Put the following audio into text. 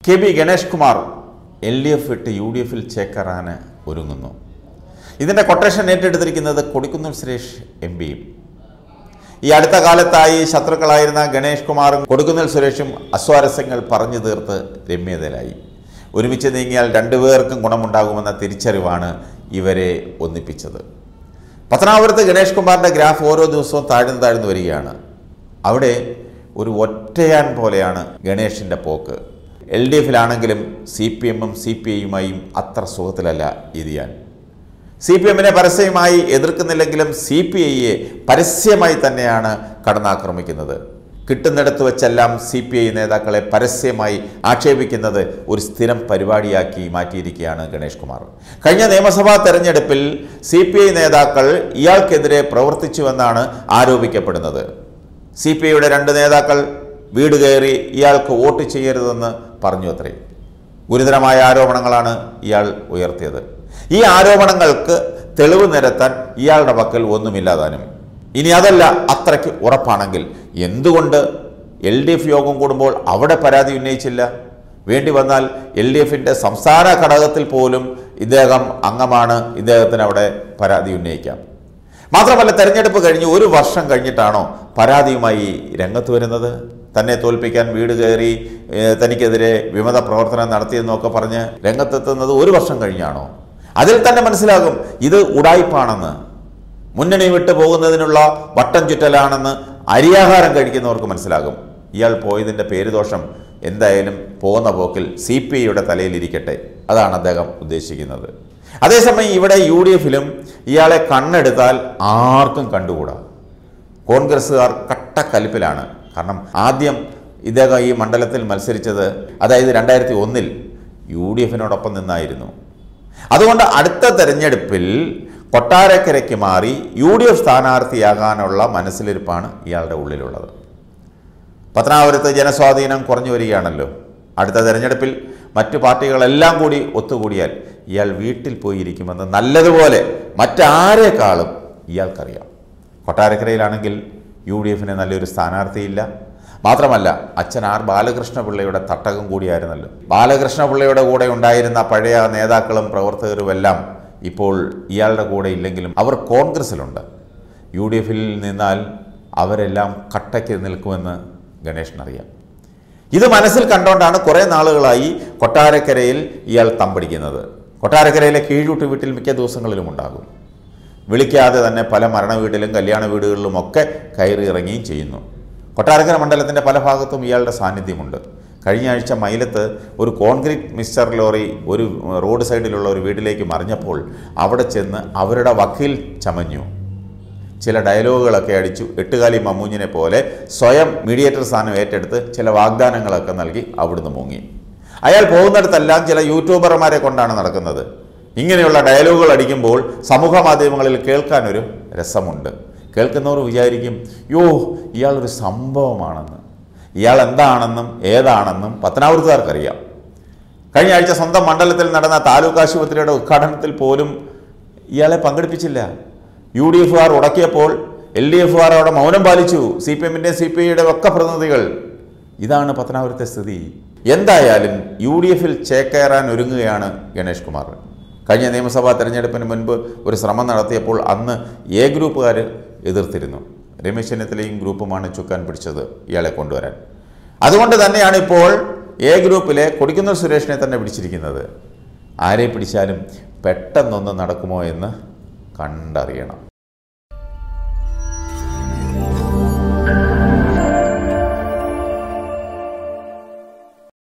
K B Ganesh Kumar L D F വിട്ട് U D എഫിൽ ചേക്കേറാൻ ഒരുങ്ങുന്നു ഇതിൻ്റെ കൊട്ടേഷൻ ഏറ്റെടുത്തിരിക്കുന്നത് കൊടിക്കുന്നിൽ സുരേഷ് എം പിയും ഈ അടുത്ത കാലത്തായി ശത്രുക്കളായിരുന്ന ഗണേഷ് കുമാറും കൊടുക്കുന്നിൽ സുരേഷും അസ്വാരസ്യങ്ങൾ പറഞ്ഞു തീർത്ത് രമ്യതയിലായി ഒരുമിച്ച് നീങ്ങിയാൽ രണ്ടുപേർക്കും ഗുണമുണ്ടാകുമെന്ന തിരിച്ചറിവാണ് ഇവരെ ഒന്നിപ്പിച്ചത് പത്തനാപുരത്ത് ഗണേഷ് കുമാറിൻ്റെ ഗ്രാഫ് ഓരോ ദിവസവും താഴ്ന്നു താഴ്ന്നു വരികയാണ് അവിടെ ഒരു ഒറ്റയാൻ പോലെയാണ് ഗണേഷിൻ്റെ പോക്ക് എൽ ഡി എഫിലാണെങ്കിലും സി പി എമ്മും സി പി ഐയുമായും അത്ര സുഖത്തിലല്ല ഇതിയാൻ സി പി എമ്മിനെ പരസ്യമായി എതിർക്കുന്നില്ലെങ്കിലും സി പി ഐയെ പരസ്യമായി തന്നെയാണ് കടന്നാക്രമിക്കുന്നത് കിട്ടുന്നിടത്ത് വെച്ചെല്ലാം സി പി ഐ നേതാക്കളെ പരസ്യമായി ആക്ഷേപിക്കുന്നത് ഒരു സ്ഥിരം പരിപാടിയാക്കി മാറ്റിയിരിക്കുകയാണ് ഗണേഷ് കുമാർ കഴിഞ്ഞ നിയമസഭാ തെരഞ്ഞെടുപ്പിൽ സി പി ഐ നേതാക്കൾ ഇയാൾക്കെതിരെ പ്രവർത്തിച്ചുവെന്നാണ് ആരോപിക്കപ്പെടുന്നത് സി പി ഐയുടെ രണ്ട് നേതാക്കൾ വീട് കയറി ഇയാൾക്ക് വോട്ട് ചെയ്യരുതെന്ന് പറഞ്ഞു അത്രേ ഗുരുതരമായ ആരോപണങ്ങളാണ് ഇയാൾ ഉയർത്തിയത് ഈ ആരോപണങ്ങൾക്ക് തെളിവ് നിരത്താൻ ഇയാളുടെ പക്കൽ ഒന്നുമില്ലാതാനും ഇനി അതല്ല അത്രയ്ക്ക് ഉറപ്പാണെങ്കിൽ എന്തുകൊണ്ട് എൽ ഡി എഫ് യോഗം കൂടുമ്പോൾ അവിടെ പരാതി ഉന്നയിച്ചില്ല വേണ്ടി വന്നാൽ എൽ ഡി എഫിൻ്റെ സംസ്ഥാന ഘടകത്തിൽ പോലും ഇദ്ദേഹം അംഗമാണ് ഇദ്ദേഹത്തിന് അവിടെ പരാതി ഉന്നയിക്കാം മാത്രമല്ല തെരഞ്ഞെടുപ്പ് കഴിഞ്ഞ് ഒരു വർഷം കഴിഞ്ഞിട്ടാണോ പരാതിയുമായി രംഗത്ത് വരുന്നത് തന്നെ തോൽപ്പിക്കാൻ വീട് കയറി ഏഹ്, തനിക്കെതിരെ വിമത പ്രവർത്തനം നടത്തിയെന്നൊക്കെ പറഞ്ഞ് രംഗത്തെത്തുന്നത് ഒരു വർഷം കഴിഞ്ഞാണോ അതിൽ തന്നെ മനസ്സിലാകും ഇത് ഉടായ്പാണെന്ന് മുന്നണി വിട്ടു പോകുന്നതിനുള്ള വട്ടം ചുറ്റലാണെന്ന് അരിയാഹാരം കഴിക്കുന്നവർക്ക് മനസ്സിലാകും ഇയാൾ പോയതിൻ്റെ പേരുദോഷം എന്തായാലും പോകുന്ന പോക്കിൽ സി പി ഐയുടെ തലയിലിരിക്കട്ടെ അതാണ് അദ്ദേഹം ഉദ്ദേശിക്കുന്നത് അതേസമയം ഇവിടെ യു ഡി എഫിലും ഇയാളെ കണ്ണെടുത്താൽ ആർക്കും കണ്ടുകൂടാ കോൺഗ്രസ്സുകാർ കട്ടക്കലിപ്പിലാണ് കാരണം ആദ്യം ഇദ്ദേഹം ഈ മണ്ഡലത്തിൽ മത്സരിച്ചത് അതായത് രണ്ടായിരത്തി ഒന്നിൽ യു ഡി എഫിനോടൊപ്പം നിന്നായിരുന്നു അതുകൊണ്ട് അടുത്ത തെരഞ്ഞെടുപ്പിൽ കൊട്ടാരക്കരയ്ക്ക് മാറി യു ഡി എഫ് സ്ഥാനാർത്ഥിയാകാനുള്ള മനസ്സിലിരിപ്പാണ് ഇയാളുടെ ഉള്ളിലുള്ളത് പത്തനാപുരത്ത് ജനസ്വാധീനം കുറഞ്ഞു വരികയാണല്ലോ അടുത്ത തെരഞ്ഞെടുപ്പിൽ മറ്റു പാർട്ടികളെല്ലാം കൂടി ഒത്തുകൂടിയാൽ ഇയാൾ വീട്ടിൽ പോയിരിക്കുമെന്ന് നല്ലതുപോലെ മറ്റാരേക്കാളും ഇയാൾക്കറിയാം കൊട്ടാരക്കരയിലാണെങ്കിൽ യു ഡി എഫിന് നല്ലൊരു സ്ഥാനാർത്ഥിയില്ല മാത്രമല്ല അച്ഛൻ ആർ ബാലകൃഷ്ണപിള്ളയുടെ തട്ടകം കൂടിയായിരുന്നല്ലോ ബാലകൃഷ്ണപിള്ളയുടെ കൂടെ ഉണ്ടായിരുന്ന പഴയ നേതാക്കളും പ്രവർത്തകരുമെല്ലാം ഇപ്പോൾ ഇയാളുടെ കൂടെ ഇല്ലെങ്കിലും അവർ കോൺഗ്രസിലുണ്ട് യു ഡി എഫിൽ നിന്നാൽ അവരെല്ലാം കട്ടയ്ക്ക് നിൽക്കുമെന്ന് ഗണേഷിനറിയാം ഇത് മനസ്സിൽ കണ്ടുകൊണ്ടാണ് കുറേ നാളുകളായി കൊട്ടാരക്കരയിൽ ഇയാൾ തമ്പടിക്കുന്നത് കൊട്ടാരക്കരയിലെ കീഴൂട്ട് വീട്ടിൽ മിക്ക ദിവസങ്ങളിലും ഉണ്ടാകും വിളിക്കാതെ തന്നെ പല മരണ വീട്ടിലും കല്യാണ വീടുകളിലും ഒക്കെ കയറി ഇറങ്ങുകയും ചെയ്യുന്നു കൊട്ടാരക്കര മണ്ഡലത്തിൻ്റെ പല ഭാഗത്തും ഇയാളുടെ സാന്നിധ്യമുണ്ട് കഴിഞ്ഞ ആഴ്ച മൈലത്ത് ഒരു കോൺക്രീറ്റ് മിക്സർ ലോറി ഒരു റോഡ് സൈഡിലുള്ള ഒരു വീട്ടിലേക്ക് മറിഞ്ഞപ്പോൾ അവിടെ ചെന്ന് അവരുടെ വക്കീൽ ചമഞ്ഞു ചില ഡയലോഗുകളൊക്കെ അടിച്ചു എട്ടുകാലി മമ്മൂഞ്ഞിനെ പോലെ സ്വയം മീഡിയേറ്റർ സ്ഥാനം ഏറ്റെടുത്ത് ചില വാഗ്ദാനങ്ങളൊക്കെ നൽകി അവിടുന്ന് മുങ്ങി അയാൾ പോകുന്നിടത്തെല്ലാം ചില യൂട്യൂബർമാരെ കൊണ്ടാണ് നടക്കുന്നത് ഇങ്ങനെയുള്ള ഡയലോഗുകൾ അടിക്കുമ്പോൾ സമൂഹ മാധ്യമങ്ങളിൽ കേൾക്കാനൊരു രസമുണ്ട് കേൾക്കുന്നവർ വിചാരിക്കും യോ ഇയാളൊരു സംഭവമാണെന്ന് ഇയാൾ എന്താണെന്നും ഏതാണെന്നും പത്തനാപുരത്തുകാർക്കറിയാം കഴിഞ്ഞ ആഴ്ച സ്വന്തം മണ്ഡലത്തിൽ നടന്ന താലൂക്ക് ആശുപത്രിയുടെ ഉദ്ഘാടനത്തിൽ പോലും ഇയാളെ പങ്കെടുപ്പിച്ചില്ല യു ഡി എഫുകാർ ഉടക്കിയപ്പോൾ എൽ ഡി എഫുകാർ അവിടെ മൗനം പാലിച്ചു സി പി എമ്മിൻ്റെ സി പി ഐയുടെ ഒക്കെ പ്രതിനിധികൾ ഇതാണ് പത്തനാപുരത്തെ സ്ഥിതി എന്തായാലും യു ഡി എഫിൽ ചേക്കേറാൻ ഒരുങ്ങുകയാണ് ഗണേഷ് കുമാർ കഴിഞ്ഞ നിയമസഭാ തെരഞ്ഞെടുപ്പിന് മുൻപ് ഒരു ശ്രമം നടത്തിയപ്പോൾ അന്ന് എ ഗ്രൂപ്പുകാർ എതിർത്തിരുന്നു രമേശ് ചെന്നിത്തലയും ഗ്രൂപ്പുമാണ് ചുക്കാൻ പിടിച്ചത് ഇയാളെ കൊണ്ടുവരാൻ അതുകൊണ്ട് തന്നെയാണ് ഇപ്പോൾ എ ഗ്രൂപ്പിലെ കൊടിക്കുന്നിൽ സുരേഷിനെ തന്നെ പിടിച്ചിരിക്കുന്നത് ആരെ പിടിച്ചാലും പെട്ടെന്നൊന്ന് നടക്കുമോ എന്ന് കണ്ടറിയണം